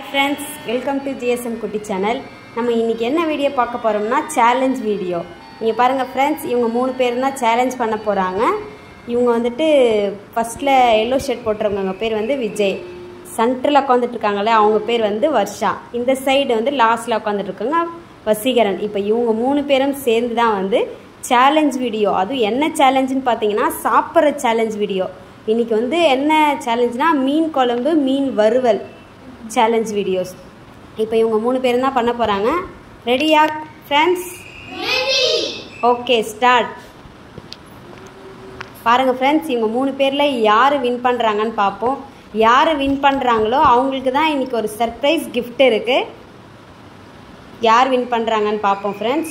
Friends welcome to GSM குட்டி channel நம்ம இன்னைக்கு என்ன வீடியோ பார்க்க போகிறோம்னா சேலஞ்ச் வீடியோ நீங்கள் பாருங்கள் ஃப்ரெண்ட்ஸ் இவங்க மூணு பேர் தான் சேலஞ்ச் பண்ண போகிறாங்க இவங்க வந்துட்டு ஃபஸ்ட்டில் எல்லோ ஷர்ட் போட்டுறவங்க பேர் வந்து விஜய் சென்டரில் உட்காந்துட்டு இருக்காங்களே அவங்க பேர் வந்து வர்ஷா இந்த சைடு வந்து லாஸ்ட்டில் உட்காந்துட்டு இருக்காங்க வசீகரன் இப்போ இவங்க மூணு பேரும் சேர்ந்து தான் வந்து சேலஞ்ச் வீடியோ அதுவும் என்ன சேலஞ்சுன்னு பார்த்தீங்கன்னா சாப்பிட்ற சேலஞ்ச் வீடியோ இன்னைக்கு வந்து என்ன சேலஞ்சுனா மீன் குழம்பு மீன் வறுவல் சேலஞ்ச் வீடியோஸ் இப்போ இவங்க மூணு பேரும் தான் பண்ண போகிறாங்க ரெடியா ஃப்ரெண்ட்ஸ் ஓகே ஸ்டார்ட் பாருங்கள் ஃப்ரெண்ட்ஸ் இவங்க மூணு பேரில் யார் வின் பண்ணுறாங்கன்னு பார்ப்போம் யார் வின் பண்ணுறாங்களோ அவங்களுக்கு தான் இன்றைக்கி ஒரு சர்ப்ரைஸ் gift இருக்குது யார் வின் பண்ணுறாங்கன்னு பார்ப்போம் ஃப்ரெண்ட்ஸ்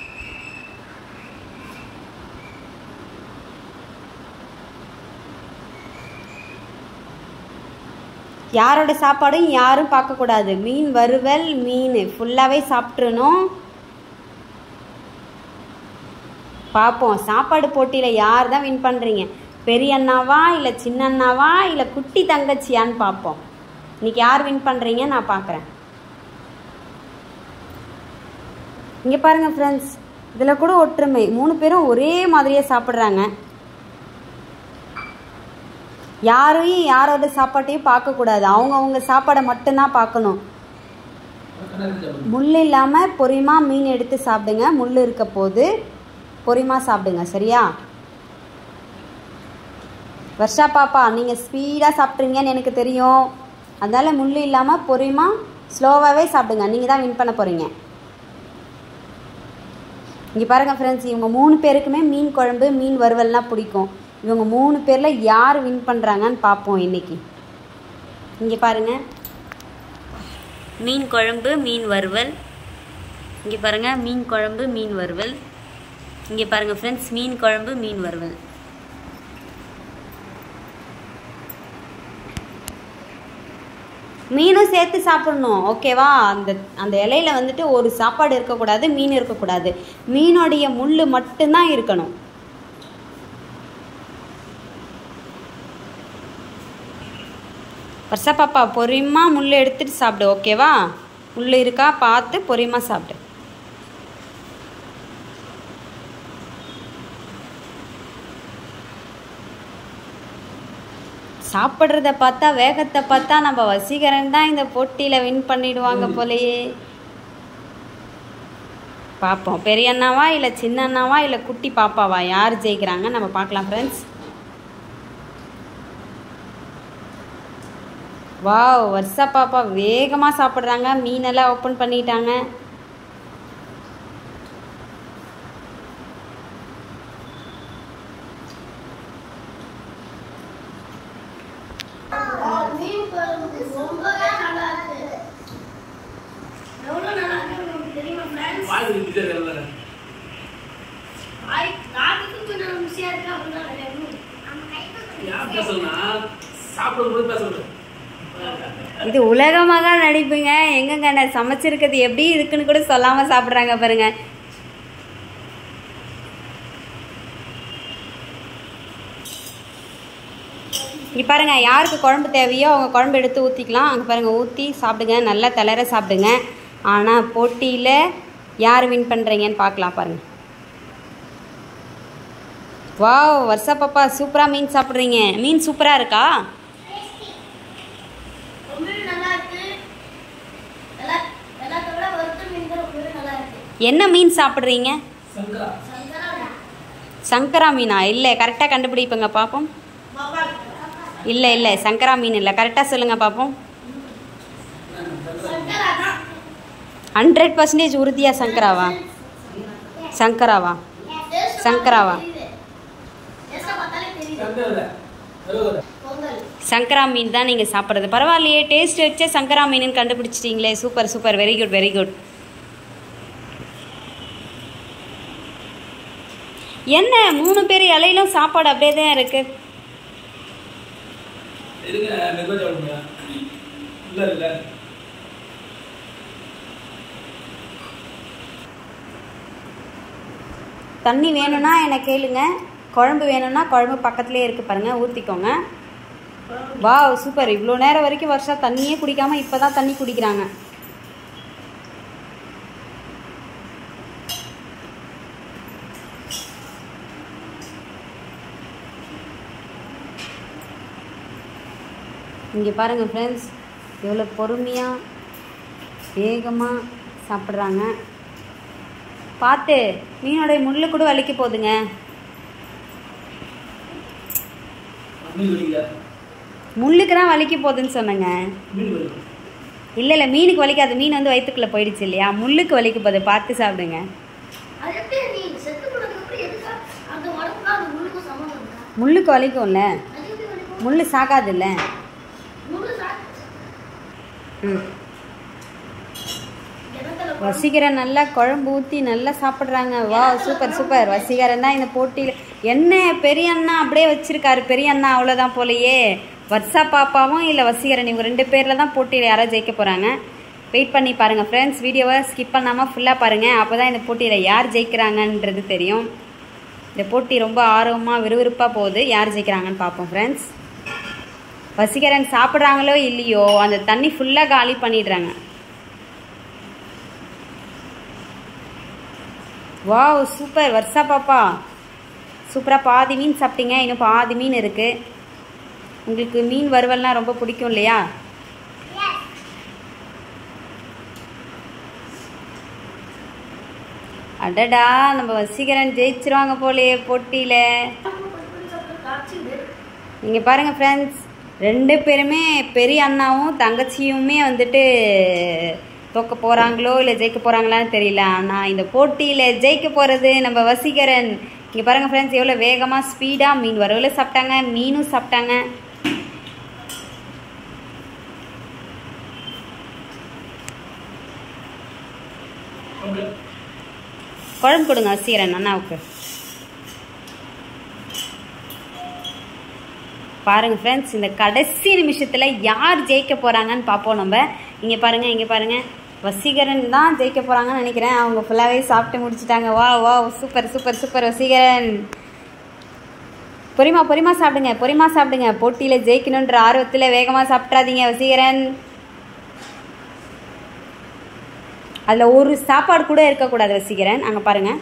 யாரோட சாப்பாடும் யாரும் பார்க்கக்கூடாது மீன் வறுவல் மீன் ஃபுல்லாகவே சாப்பிட்றணும் பார்ப்போம் சாப்பாடு போட்டியில் யார் தான் வின் பண்ணுறீங்க பெரிய அண்ணாவா இல்லை சின்ன அண்ணாவா இல்லை குட்டி தங்கச்சியான்னு பார்ப்போம் இன்னைக்கு யார் வின் பண்ணுறீங்க நான் பார்க்குறேன் இங்கே பாருங்கள் ஃப்ரெண்ட்ஸ் இதில் கூட ஒற்றுமை மூணு பேரும் ஒரே மாதிரியே சாப்பிட்றாங்க யாரையும் யாரோட சாப்பாட்டையும் பார்க்கக்கூடாது அவங்கவுங்க சாப்பாடை மட்டும்தான் பார்க்கணும் முள் இல்லாமல் பொரியமாக மீன் எடுத்து சாப்பிடுங்க முள் இருக்க போது பொரியமாக சாப்பிடுங்க சரியா வர்ஷா பாப்பா நீங்கள் ஸ்பீடாக சாப்பிட்றீங்கன்னு எனக்கு தெரியும் அதனால் முள் இல்லாமல் பொரியமாக ஸ்லோவாகவே சாப்பிடுங்க நீங்கள் தான் வின் பண்ண போகிறீங்க இங்கே பாருங்கள் ஃப்ரெண்ட்ஸ் இவங்க மூணு பேருக்குமே மீன் குழம்பு மீன் வறுவல்லாம் பிடிக்கும் இவங்க மூணு பேரில் யார் வின் பண்ணுறாங்கன்னு பார்ப்போம் இன்னைக்கு இங்கே பாருங்கள் மீன் குழம்பு மீன் வறுவல் இங்கே பாருங்கள் மீன் குழம்பு மீன் வறுவல் இங்கே பாருங்கள் ஃப்ரெண்ட்ஸ் மீன் குழம்பு மீன் வறுவல் மீனும் சேர்த்து சாப்பிடணும் ஓகேவா அந்த அந்த இலையில வந்துட்டு ஒரு சாப்பாடு இருக்கக்கூடாது மீன் இருக்கக்கூடாது மீனுடைய முள் மட்டும்தான் இருக்கணும் வர்ஷா பாப்பா பொரியமாக முள் எடுத்துட்டு சாப்பிடு ஓகேவா முள் இருக்கா பார்த்து பொரியமாக சாப்பிடு சாப்பிட்றத பார்த்தா வேகத்தை பார்த்தா நம்ம வசீகரன் தான் இந்த போட்டியில் வின் பண்ணிடுவாங்க போலயே பார்ப்போம் பெரிய அண்ணாவா இல்லை சின்ன அண்ணாவா இல்லை குட்டி பாப்பாவா யார் ஜெயிக்கிறாங்க நம்ம பார்க்கலாம் ஃப்ரெண்ட்ஸ் வாவ் வர்ஷா பாப்பா வேகமாக சாப்பிட்றாங்க மீனெல்லாம் ஓப்பன் பண்ணிட்டாங்க மீன் குழம்பு ரொம்பவே நல்லா இருக்கு எவ்வளவு நல்லா இருக்கு உங்களுக்கு தெரியுமா ஃப்ரெண்ட்ஸ் வாய் விட்டு தெரியல ஆய் நாட்டுக்கு கொஞ்சம் ருசியா இருக்கு அப்படின்னா யார் பேசலனா சாப்பிடும்போது பேசணும் இது உலகமாக நடிப்புங்க எங்கங்க நான் சமைச்சிருக்கிறது எப்படி இருக்குன்னு கூட சொல்லாமல் சாப்பிட்றாங்க பாருங்க இங்கே பாருங்க யாருக்கு குழம்பு தேவையோ அவங்க குழம்பு எடுத்து ஊற்றிக்கலாம் அங்கே பாருங்க ஊற்றி சாப்பிடுங்க நல்லா தளர சாப்பிடுங்க ஆனால் போட்டியில் யார் வின் பண்ணுறீங்கன்னு பார்க்கலாம் பாருங்க வாவ் வர்ஷா பாப்பா சூப்பராக மீன் சாப்பிட்றீங்க மீன் சூப்பராக இருக்கா ரொம்பவே நல்லா இருக்கு எல்லா எல்லாத்த விட வறுத்த மீன் தான் ரொம்பவே நல்லா இருக்கு என்ன மீன் சாப்பிட்றீங்க சங்கரா சங்கரா சங்கரா மீனா இல்லை கரெக்டாக கண்டுபிடிப்பங்க பார்ப்போம் இல்லை இல்லை சங்கரா மீன் இல்லை கரெக்டாக சொல்லுங்கள் பார்ப்போம் சங்கரா தான் ஹண்ட்ரட் பர்சன்டேஜ் உறுதியா சங்கராவா சங்கராவா Taste சங்கராவா? தெரியுது. Taste பார்த்தாலே தெரியுது சங்கரா வருவாரு பொங்கல் சங்கரா மீன் தான் நீங்கள் சாப்பிட்றது பரவாயில்லையே டேஸ்ட் வச்சே சங்கரா மீனுன்னு கண்டுபிடிச்சிட்டிங்களே super super very good very good என்ன மூணு பேர் இலையிலும் சாப்பாடு அப்படியே தான் இருக்குது இருங்க மெதுவாக சாப்பிடுங்க இல்லை இல்லை தண்ணி வேணும்னா என்னை கேளுங்க குழம்பு வேணும்னா குழம்பு பக்கத்துலேயே இருக்குது பாருங்கள் ஊற்றிக்கோங்க வாவ் சூப்பர் இவ்வளோ நேரம் வரைக்கும் வருஷா தண்ணியே குடிக்காம இப்போ தான் தண்ணி குடிக்கிறாங்க இங்கே பாருங்கள் ஃப்ரெண்ட்ஸ் எவ்வளோ பொறுமையாக வேகமாக சாப்பிட்றாங்க பார்த்து மீனோடைய முள்ளு கூட வலிக்க போகுதுங்க மீன் வலிக்கல முள்ளுக்கு தான் வலிக்க போகுதுன்னு சொன்னேங்க மீன் வலிக்கும் இல்லை இல்லை மீனுக்கு வலிக்காது மீன் வந்து வயிற்றுக்குள்ளே போயிடுச்சு இல்லையா முள்ளுக்கு வலிக்க போகுது பார்த்து சாப்பிடுங்க அது எப்படி நீ செத்து போனதுக்கப்புறம் எதுக்கா அந்த உடம்புக்கு அந்த முள்ளுக்கும் சம்மந்தம் இருக்கா முள்ளுக்கு வலிக்கும்ல அது எப்படி வலிக்கும் முள் சாகாதுல்ல முள்ளு சாப்பிட்டு ம் கிணத்துல வசீகரன் நல்லா குழம்பு ஊற்றி நல்லா சாப்பிட்றாங்க வா சூப்பர் சூப்பர் வசீகரன் தான் இந்த போட்டியில் என்ன பெரிய அண்ணா அப்படியே வச்சிருக்காரு பெரிய அண்ணா அவ்வளோதான் போலையே வர்ஷா பாப்பாவும் இல்லை வசீகரன் இவங்க ரெண்டு பேரில் தான் போட்டியில் யாராவது ஜெயிக்க போகிறாங்க வெயிட் பண்ணி பாருங்கள் ஃப்ரெண்ட்ஸ் வீடியோவை ஸ்கிப் பண்ணாமல் ஃபுல்லாக பாருங்கள் அப்போ தான் இந்த போட்டியில் யார் ஜெயிக்கிறாங்கன்றது தெரியும் இந்த போட்டி ரொம்ப ஆர்வமாக விறுவிறுப்பாக போகுது யார் ஜெயிக்கிறாங்கன்னு பார்ப்போம் ஃப்ரெண்ட்ஸ் வசீகரன் சாப்பிட்றாங்களோ இல்லையோ அந்த தண்ணி ஃபுல்லாக காலி பண்ணிடுறாங்க வாவ் சூப்பர் வர்ஷா பாப்பா சூப்பராக பாதி மீன் சாப்பிட்டீங்க இன்னும் பாதி மீன் இருக்குது உங்களுக்கு மீன் வறுவல்லாம் ரொம்ப பிடிக்கும் இல்லையா அடடா நம்ம வசீகரன் ஜெயிச்சிருவாங்க போலயே போட்டியில் காய்ச்சிது நீங்கள் பாருங்கள் ஃப்ரெண்ட்ஸ் ரெண்டு பேருமே பெரிய அண்ணாவும் தங்கச்சியுமே வந்துட்டு தோக்க போகிறாங்களோ இல்லை ஜெயிக்க போகிறாங்களான்னு தெரியல ஆனால் இந்த போட்டியில் ஜெயிக்க போகிறது நம்ம வசீகரன் இங்கே பாருங்கள் ஃப்ரெண்ட்ஸ் எவ்வளோ வேகமாக ஸ்பீடாக மீன் வறுவலும் சாப்பிட்டாங்க மீனும் சாப்பிட்டாங்க அப்படியே குழம்பு கொடுங்க வசீகரன் அண்ணாவுக்கு பாருங்கள் ஃப்ரெண்ட்ஸ் இந்த கடைசி நிமிஷத்தில் யார் ஜெயிக்க போகிறாங்கன்னு பார்ப்போம் நம்ம இங்கே பாருங்கள் இங்கே பாருங்கள் வசீகரன் தான் ஜெயிக்க போகிறாங்கன்னு நினைக்கிறேன் அவங்க ஃபுல்லாகவே சாப்பிட்டு முடிச்சிட்டாங்க வா வா சூப்பர் சூப்பர் சூப்பர் வசீகரன் பொறிமா பொறிமா சாப்பிடுங்க பொறிமா சாப்பிடுங்க போட்டியில் ஜெயிக்கணுன்ற ஆர்வத்தில் வேகமாக சாப்பிட்றாதீங்க வசீகரன் அதில் ஒரு சாப்பாடு கூட இருக்கக்கூடாது வசீகரன் அங்கே பாருங்கள்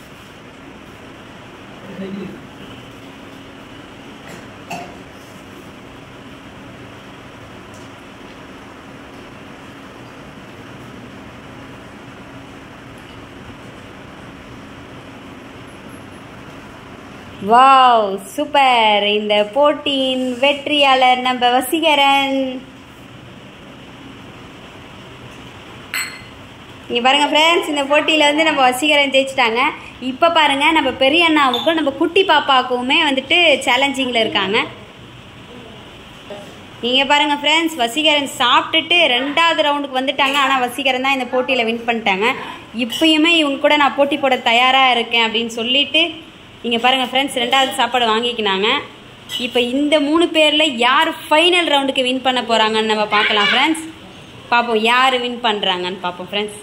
வாவ் சூப்பர் இந்த போட்டியின் வெற்றியாளர் நம்ம வசீகரன் இங்கே பாருங்க ஃப்ரெண்ட்ஸ் இந்த போட்டியில் வந்து நம்ம வசீகரன் ஜெயிச்சிட்டாங்க இப்போ பாருங்க நம்ம பெரிய அண்ணாவுக்கும் நம்ம குட்டி பாப்பாவுக்குமே வந்துட்டு சேலஞ்சிங்கில் இருக்காங்க நீங்கள் பாருங்க ஃப்ரெண்ட்ஸ் வசீகரன் சாப்பிட்டுட்டு ரெண்டாவது ரவுண்டுக்கு வந்துட்டாங்க ஆனால் வசீகரன் தான் இந்த போட்டியில் வின் பண்ணிட்டாங்க இப்பயுமே இவங்க கூட நான் போட்டி போட தயாராக இருக்கேன் அப்படின்னு சொல்லிட்டு இங்கே பாருங்கள் ஃப்ரெண்ட்ஸ் ரெண்டாவது சாப்பாடு வாங்கிக்கினாங்க இப்போ இந்த மூணு பேரில் யார் ஃபைனல் ரவுண்டுக்கு வின் பண்ண போகிறாங்கன்னு நம்ம பார்க்கலாம் ஃப்ரெண்ட்ஸ் பார்ப்போம் யார் வின் பண்ணுறாங்கன்னு பார்ப்போம் ஃப்ரெண்ட்ஸ்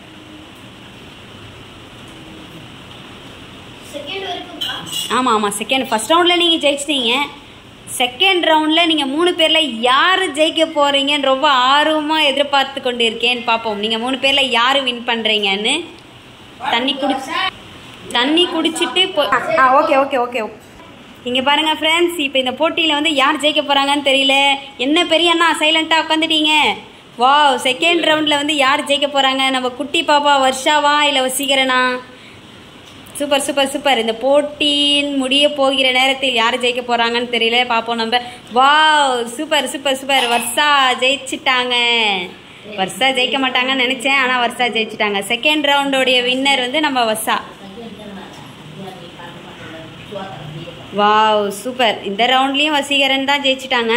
செகண்ட் வரைக்கும் கா ஆமாம் ஆமாம் செகண்ட் ஃபர்ஸ்ட் ரவுண்டில் நீங்கள் ஜெயிச்சிட்டீங்க செகண்ட் ரவுண்டில் நீங்கள் மூணு பேரில் யார் ஜெயிக்க போகிறீங்கன்னு ரொம்ப ஆர்வமாக எதிர்பார்த்து கொண்டு இருக்கேன்னு பார்ப்போம் நீங்கள் மூணு பேரில் யார் வின் பண்ணுறீங்கன்னு தண்ணி குடிச்சு தண்ணி குடிச்சிட்டு போ ஆ ஓகே ஓகே ஓகே இங்கே பாருங்கள் ஃப்ரெண்ட்ஸ் இப்போ இந்த போட்டியில் வந்து யார் ஜெயிக்க போகிறாங்கன்னு தெரியல என்ன பெரிய அண்ணா சைலண்ட்டாக உட்காந்துட்டீங்க வா செகண்ட் ரவுண்டில் வந்து யார் ஜெயிக்க போகிறாங்க நம்ம குட்டி பாப்பா வர்ஷாவா இல்லை வசீகரனா சூப்பர் சூப்பர் சூப்பர் இந்த போட்டியின் முடிய போகிற நேரத்தில் யார் ஜெயிக்க போறாங்கன்னு தெரியல பார்ப்போம் நம்ம wow super super super Varsha ஜெயிச்சிட்டாங்க வர்ஷா ஜெயிக்க மாட்டாங்கன்னு நினைச்சேன் ஆனா வர்ஷா ஜெயிச்சிட்டாங்க செகண்ட் ரவுண்டோடைய வின்னர் வந்து நம்ம வர்ஷா வாவ் சூப்பர் இந்த ரவுண்ட்லயும் வசீகரன் தான் ஜெயிச்சிட்டாங்க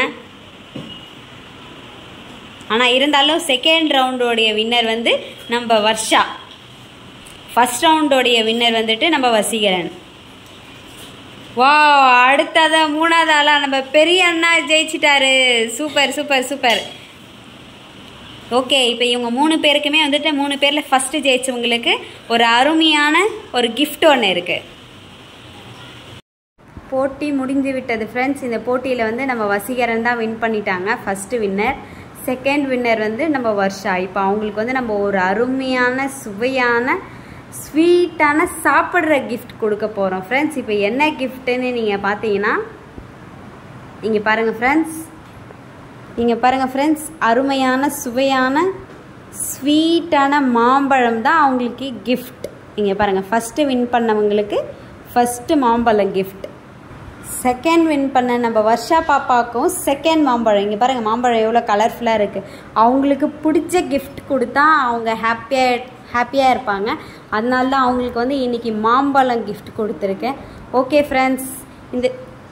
ஆனா இருந்தாலும் செகண்ட் ரவுண்டோடைய வின்னர் வந்து நம்ம வர்ஷா ஃபர்ஸ்ட் ரவுண்டோடைய வின்னர் வந்துட்டு நம்ம வசீகரன் வா அடுத்ததா மூணாவது ஆளா நம்ம பெரிய அண்ணா ஜெயிச்சிட்டாரு சூப்பர் சூப்பர் சூப்பர் ஓகே இப்போ இவங்க மூணு பேருக்குமே வந்துட்டு மூணு பேரில் ஃபஸ்ட்டு ஜெயிச்சவங்களுக்கு ஒரு அருமையான ஒரு gift ஒன்று இருக்குது போட்டி முடிந்து விட்டது ஃப்ரெண்ட்ஸ் இந்த போட்டியில் வந்து நம்ம வசீகரன் தான் வின் பண்ணிட்டாங்க ஃபஸ்ட்டு வின்னர் செகண்ட் வின்னர் வந்து நம்ம வர்ஷா இப்போ அவங்களுக்கு வந்து நம்ம ஒரு அருமையான சுவையான ஸ்வீட்டான சாப்பிட்ற gift கொடுக்க போகிறோம் ஃப்ரெண்ட்ஸ் இப்போ என்ன கிஃப்ட்டுன்னு நீங்கள் பார்த்தீங்கன்னா இங்கே பாருங்கள் ஃப்ரெண்ட்ஸ் இங்கே பாருங்கள் ஃப்ரெண்ட்ஸ் அருமையான சுவையான ஸ்வீட்டான மாம்பழம் தான் அவங்களுக்கு gift இங்கே பாருங்கள் ஃபஸ்ட்டு வின் பண்ணவங்களுக்கு ஃபஸ்ட்டு மாம்பழம் gift செகண்ட் வின் பண்ண நம்ம வர்ஷா பாப்பாவுக்கும் செகண்ட் மாம்பழம் இங்கே பாருங்கள் மாம்பழம் எவ்வளோ கலர்ஃபுல்லாக இருக்குது அவங்களுக்கு பிடிச்ச gift கொடுத்தா அவங்க ஹாப்பியாக ஹாப்பியாக இருப்பாங்க அதனால தான் அவங்களுக்கு வந்து இன்றைக்கி மாம்பழம் gift கொடுத்துருக்கேன் ஓகே ஃப்ரெண்ட்ஸ் இந்த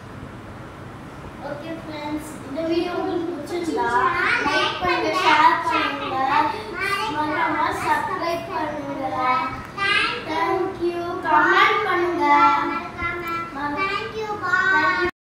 ஓகே ஃப்ரெண்ட்ஸ் இந்த வீடியோ உங்களுக்கு பிடிச்சிருந்தா லைக் பண்ணுங்க ஷேர் பண்ணுங்க மறக்காம சப்ஸ்கிரைப் பண்ணுங்க தேங்க் யூ கமெண்ட்